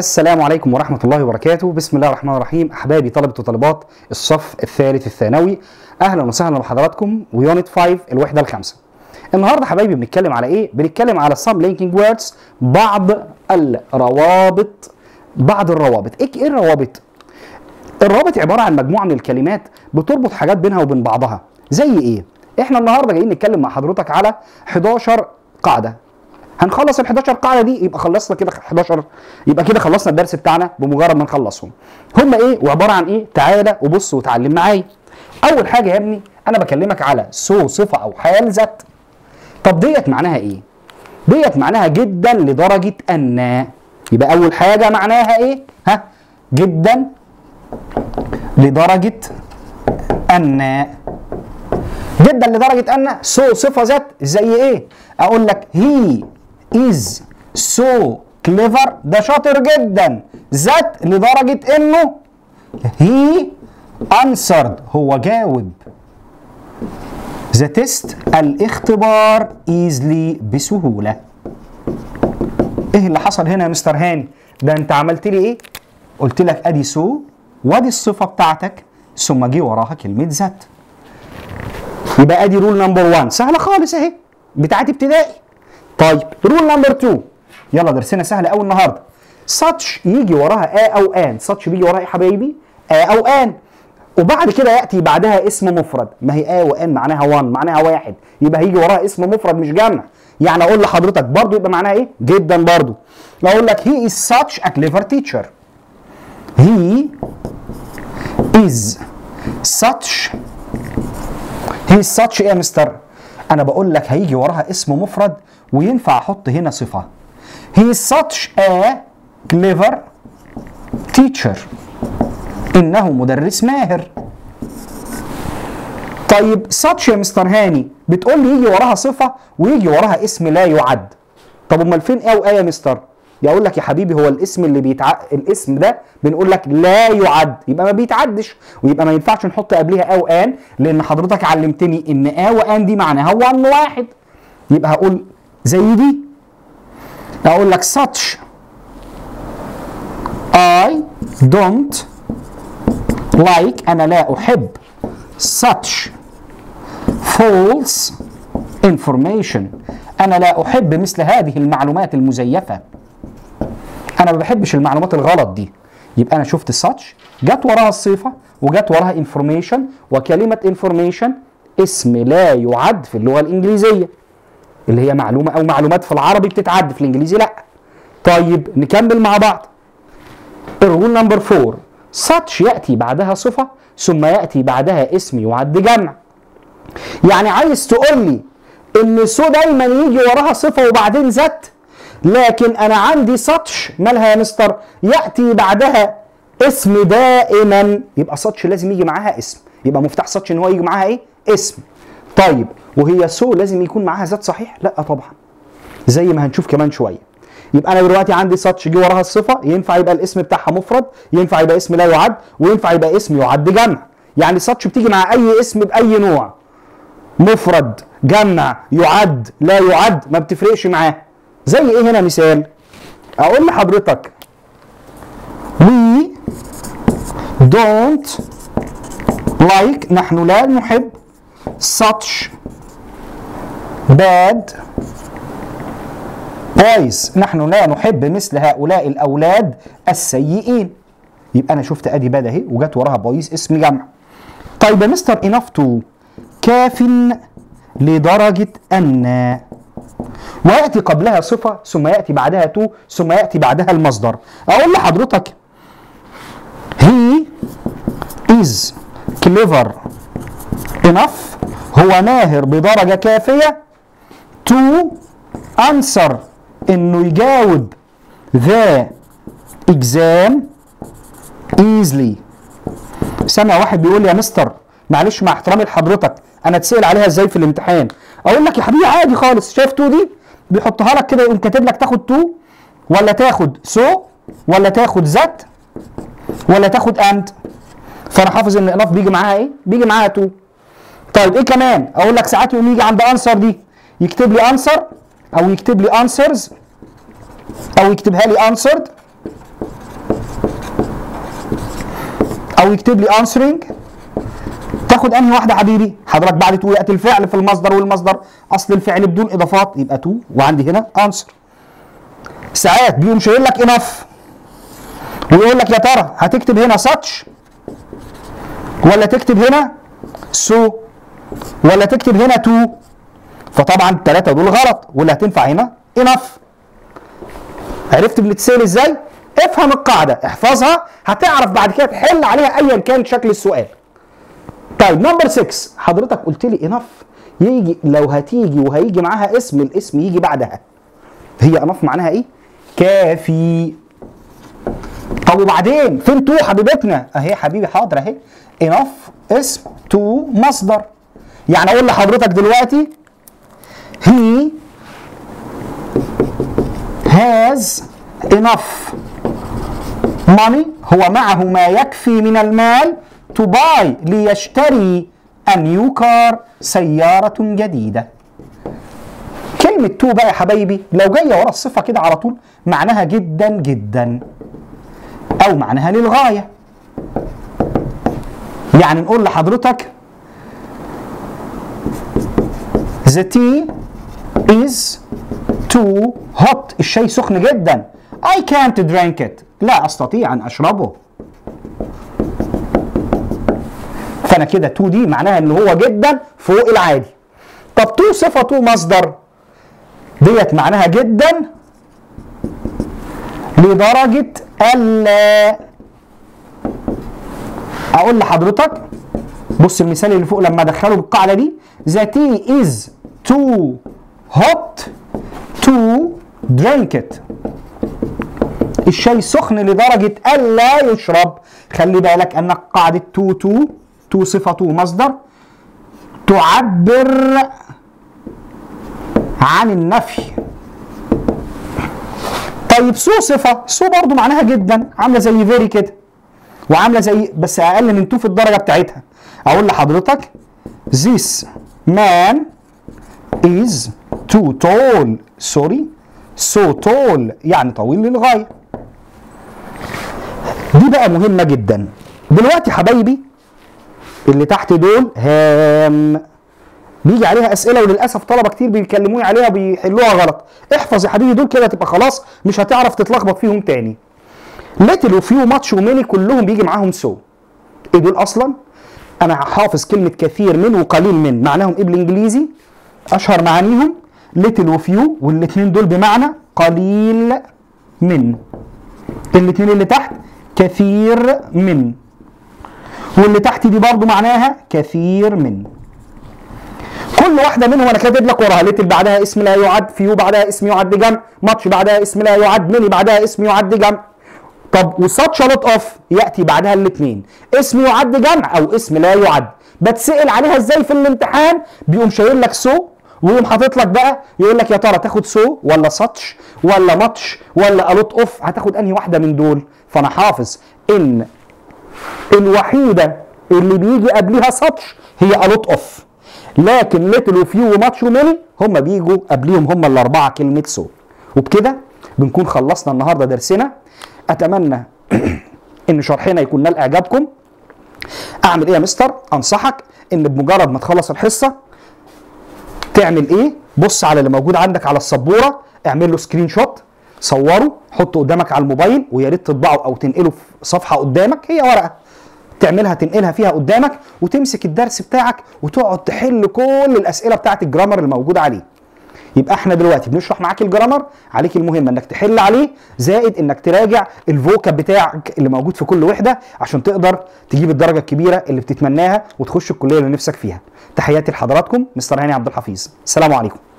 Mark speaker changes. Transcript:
Speaker 1: السلام عليكم ورحمة الله وبركاته بسم الله الرحمن الرحيم أحبابي طلبة وطالبات الصف الثالث الثانوي أهلا وسهلا بحضراتكم ويونت 5 الوحدة الخامسة النهاردة حبايبي بنتكلم على إيه؟ بنتكلم على some linking words بعض الروابط بعض الروابط إيه إيه الروابط؟ الرابط عبارة عن مجموعة من الكلمات بتربط حاجات بينها وبين بعضها زي إيه؟ إحنا النهاردة جايين نتكلم مع حضرتك على 11 قاعدة هنخلص ال 11 قاعده دي يبقى خلصنا كده 11 يبقى كده خلصنا الدرس بتاعنا بمجرد ما نخلصهم هم ايه وعباره عن ايه تعالى وبص وتعلم معايا اول حاجه يا ابني انا بكلمك على سو صفه او حال ذات طب ديت معناها ايه ديت معناها جدا لدرجه ان يبقى اول حاجه معناها ايه ها جدا لدرجه ان جدا لدرجه ان سو صفه ذات زي ايه اقول لك هي از سو كليفر ده شاطر جدا ذات لدرجه انه هي انسرد هو جاوب ذا تيست الاختبار ايزلي بسهوله ايه اللي حصل هنا يا مستر هاني ده انت عملت لي ايه قلت لك ادي سو وادي الصفه بتاعتك ثم جه وراها كلمه ذات يبقى ادي رول نمبر 1 سهله خالص اهي بتاعت ابتدائي طيب رول نمبر 2 يلا درسنا سهل قوي النهارده ساتش يجي وراها ا او ان ساتش بيجي وراها ايه يا حبايبي ا او ان وبعد كده ياتي بعدها اسم مفرد ما هي ا وان معناها 1 معناها واحد يبقى هيجي وراها اسم مفرد مش جمع يعني اقول لحضرتك برضو يبقى معناها ايه جدا برضو اقول لك هي از such a clever teacher he is such he is such ايه يا مستر انا بقول لك هيجي وراها اسم مفرد وينفع احط هنا صفه he is such a clever teacher انه مدرس ماهر طيب such يا مستر هاني بتقول لي يجي وراها صفه ويجي وراها اسم لا يعد طب امال فين ايه وايه يا مستر يقول لك يا حبيبي هو الاسم اللي بيتع... الاسم ده بنقول لك لا يعد يبقى ما بيتعدش ويبقى ما ينفعش نحط قبلها او ان لان حضرتك علمتني ان ا وان دي معناها 1 واحد يبقى هقول زي دي اقول لك such I don't like انا لا احب such false information انا لا احب مثل هذه المعلومات المزيفه انا ما بحبش المعلومات الغلط دي يبقى انا شفت ساتش جت وراها الصفه وجت وراها انفورميشن وكلمه انفورميشن اسم لا يعد في اللغه الانجليزيه اللي هي معلومه او معلومات في العربي بتتعد في الانجليزي لا طيب نكمل مع بعض الرول نمبر 4 ساتش ياتي بعدها صفه ثم ياتي بعدها اسم يعد جمع يعني عايز تقول لي ان سو دايما يجي وراها صفه وبعدين ذات لكن انا عندي ساتش مالها يا مستر ياتي بعدها اسم دائما يبقى ساتش لازم يجي معاها اسم يبقى مفتاح ساتش ان هو يجي معاها ايه اسم طيب وهي سو لازم يكون معاها ذات صحيح لا طبعا زي ما هنشوف كمان شويه يبقى انا دلوقتي عندي ساتش جه وراها الصفه ينفع يبقى الاسم بتاعها مفرد ينفع يبقى اسم لا يعد وينفع يبقى اسم يعد جمع يعني ساتش بتيجي مع اي اسم باي نوع مفرد جمع يعد لا يعد ما بتفرقش معاه زي ايه هنا مثال اقول لحضرتك we don't like نحن لا نحب such bad boys نحن لا نحب مثل هؤلاء الاولاد السيئين يبقى انا شفت ادي باد اهي وجت وراها بويز اسم جمع طيب يا مستر enough to كاف لدرجه ان وياتي قبلها صفه ثم ياتي بعدها تو ثم ياتي بعدها المصدر اقول لحضرتك he is clever enough هو ماهر بدرجه كافيه to answer انه يجاوب the exam easily سامع واحد بيقول لي يا مستر معلش مع احترامي لحضرتك انا اتسال عليها ازاي في الامتحان اقول لك يا حبيبي عادي خالص شايف تو دي بيحطها لك كده يقوم كاتب لك تاخد تو ولا تاخد سو ولا تاخد ذات ولا تاخد اند فانا حافظ ان انف بيجي معاها ايه بيجي معاها تو طيب ايه كمان اقول لك ساعات يقوم يجي عند انسر دي يكتب لي انسر او يكتب لي انسرز او يكتبها لي انسرد او يكتب لي answering تاخد انهي واحده حبيبي حضرتك بعد تو ياتي الفعل في المصدر والمصدر اصل الفعل بدون اضافات يبقى تو وعندي هنا answer ساعات بيقوم شايل لك enough ويقول لك يا ترى هتكتب هنا such ولا تكتب هنا so ولا تكتب هنا to فطبعا الثلاثه دول غلط واللي هتنفع هنا enough عرفت بنتسال ازاي افهم القاعده احفظها هتعرف بعد كده تحل عليها ايا كان شكل السؤال طيب نمبر 6 حضرتك قلت لي انف يجي لو هتيجي وهيجي معاها اسم الاسم يجي بعدها هي انف معناها ايه كافي طب وبعدين فين تو حبيبتنا اهي حبيبي حاضر اهي انف اسم تو مصدر يعني اقول لحضرتك دلوقتي he has enough money هو معه ما يكفي من المال to buy ليشتري a new car سيارة جديدة كلمة تو بقى يا حبايبي لو جاية ورا الصفة كده على طول معناها جدا جدا أو معناها للغاية يعني نقول لحضرتك The tea is too hot الشاي سخن جدا I can't drink it لا أستطيع أن أشربه فأنا كده تو دي معناها إن هو جدا فوق العادي طب تو صفة تو مصدر ديت معناها جدا لدرجة ألا أقول لحضرتك بص المثال اللي فوق لما أدخله بالقاعدة دي The tea is too hot to drink it الشاي سخن لدرجة ألا يشرب خلي بالك أن قاعدة تو تو تو صفة تو مصدر تعبر عن النفي طيب سو صفة سو برضو معناها جدا عاملة زي فيري كده وعاملة زي بس أقل من تو في الدرجة بتاعتها أقول لحضرتك this man is too tall sorry so tall يعني طويل للغاية دي بقى مهمة جدا دلوقتي حبايبي اللي تحت دول هام بيجي عليها اسئله وللاسف طلبه كتير بيكلموني عليها بيحلوها غلط احفظ يا حبيبي دول كده تبقى خلاص مش هتعرف تتلخبط فيهم تاني ليتل وفيو ماتش وميني كلهم بيجي معاهم سو ايه دول اصلا انا حافظ كلمه كثير من وقليل من معناهم ايه بالانجليزي اشهر معانيهم ليتل وفيو والاثنين دول بمعنى قليل من الاثنين اللي تحت كثير من واللي تحت دي برضو معناها كثير من كل واحده منهم انا كاتب لك وراها ليتل بعدها اسم لا يعد فيو بعدها اسم يعد جمع ماتش بعدها اسم لا يعد ميني بعدها اسم يعد جمع طب وساتش لوت اوف ياتي بعدها الاثنين اسم يعد جمع او اسم لا يعد بتسال عليها ازاي في الامتحان بيقوم شايل لك سو ويقوم حاطط لك بقى يقول لك يا ترى تاخد سو ولا ساتش ولا ماتش ولا الوت اوف هتاخد انهي واحده من دول فانا حافظ ان الوحيده اللي بيجي قبلها ساتش هي الوت اوف لكن ليتل وفيو وماتش وميني هم بيجوا قبليهم هم الاربعه كلمه سو وبكده بنكون خلصنا النهارده درسنا اتمنى ان شرحنا يكون نال اعجابكم اعمل ايه يا مستر انصحك ان بمجرد ما تخلص الحصه تعمل ايه بص على اللي موجود عندك على السبوره اعمل له سكرين شوت صوره حطه قدامك على الموبايل ويا ريت تطبعه او تنقله في صفحه قدامك هي ورقه تعملها تنقلها فيها قدامك وتمسك الدرس بتاعك وتقعد تحل كل الاسئله بتاعت الجرامر الموجوده عليه يبقى احنا دلوقتي بنشرح معاك الجرامر عليك المهم انك تحل عليه زائد انك تراجع الفوكاب بتاعك اللي موجود في كل وحده عشان تقدر تجيب الدرجه الكبيره اللي بتتمناها وتخش الكليه اللي نفسك فيها تحياتي لحضراتكم مستر هاني عبد الحفيظ السلام عليكم